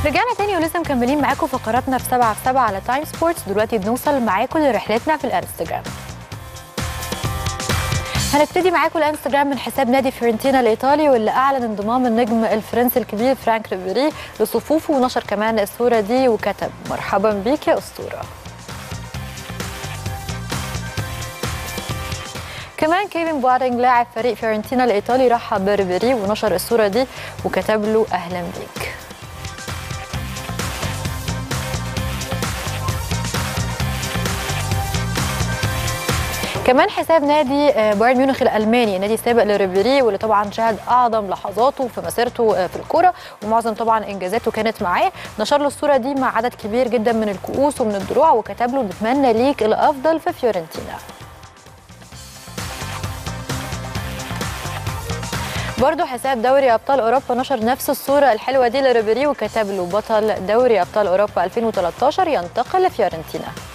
رجعنا تاني ولسه مكملين معاكم فقراتنا في 7 في 7 على تايم سبورتس دلوقتي بنوصل معاكم لرحلتنا في الانستجرام هنبتدي معاكم الانستجرام من حساب نادي فيورنتينا الايطالي واللي اعلن انضمام النجم الفرنسي الكبير فرانك ريبيري لصفوفه ونشر كمان الصوره دي وكتب مرحبا بيك يا اسطوره كمان كيفن بوارينج لاعب فريق فيورنتينا الايطالي رحب بريبيري ونشر الصوره دي وكتب له اهلا بيك كمان حساب نادي بايرن ميونخ الالماني نادي سابق لريبيري واللي طبعا شهد اعظم لحظاته في مسيرته في الكوره ومعظم طبعا انجازاته كانت معاه نشر له الصوره دي مع عدد كبير جدا من الكؤوس ومن الدروع وكتب له نتمنى ليك الافضل في فيورنتينا برضه حساب دوري ابطال اوروبا نشر نفس الصوره الحلوه دي لريبيري وكتب له بطل دوري ابطال اوروبا 2013 ينتقل لفيورنتينا